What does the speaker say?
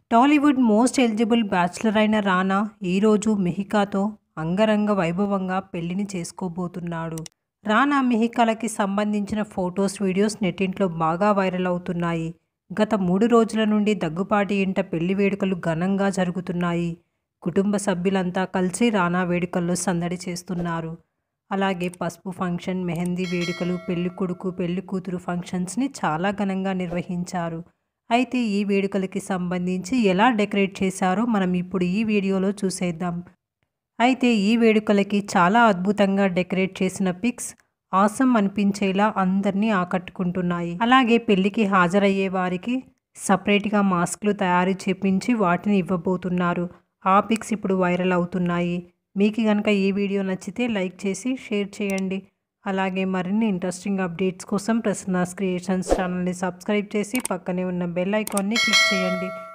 Tollywood most eligible bachelor అయిన రానా ఈరోజు మిహికాతో అంగరంగ వైభవంగా పెళ్లిని చేసుకోబోతున్నాడు రానా మిహికాలకి సంబంధించిన ఫొటోస్ వీడియోస్ నెట్టింట్లో బాగా వైరల్ అవుతున్నాయి గత మూడు రోజుల నుండి దగ్గుపాటి ఇంట పెళ్లి వేడుకలు ఘనంగా జరుగుతున్నాయి కుటుంబ సభ్యులంతా కలిసి రానా వేడుకల్లో సందడి చేస్తున్నారు అలాగే పసుపు ఫంక్షన్ మెహందీ వేడుకలు పెళ్లి కొడుకు పెళ్లి కూతురు ఫంక్షన్స్ని చాలా ఘనంగా నిర్వహించారు అయితే ఈ వేడుకలకి సంబంధించి ఎలా డెకరేట్ చేశారో మనం ఇప్పుడు ఈ వీడియోలో చూసేద్దాం అయితే ఈ వేడుకలకి చాలా అద్భుతంగా డెకరేట్ చేసిన పిక్స్ ఆసం అనిపించేలా అందరినీ ఆకట్టుకుంటున్నాయి అలాగే పెళ్లికి హాజరయ్యే వారికి సపరేట్గా మాస్క్లు తయారు చేపించి వాటిని ఇవ్వబోతున్నారు ఆ పిక్స్ ఇప్పుడు వైరల్ అవుతున్నాయి మీకు కనుక ఈ వీడియో నచ్చితే లైక్ చేసి షేర్ చేయండి అలాగే మరిన్ని ఇంట్రెస్టింగ్ అప్డేట్స్ కోసం ప్రసన్నాస్ క్రియేషన్స్ ఛానల్ని సబ్స్క్రైబ్ చేసి పక్కనే ఉన్న బెల్ ఐకాన్ని క్లిక్ చేయండి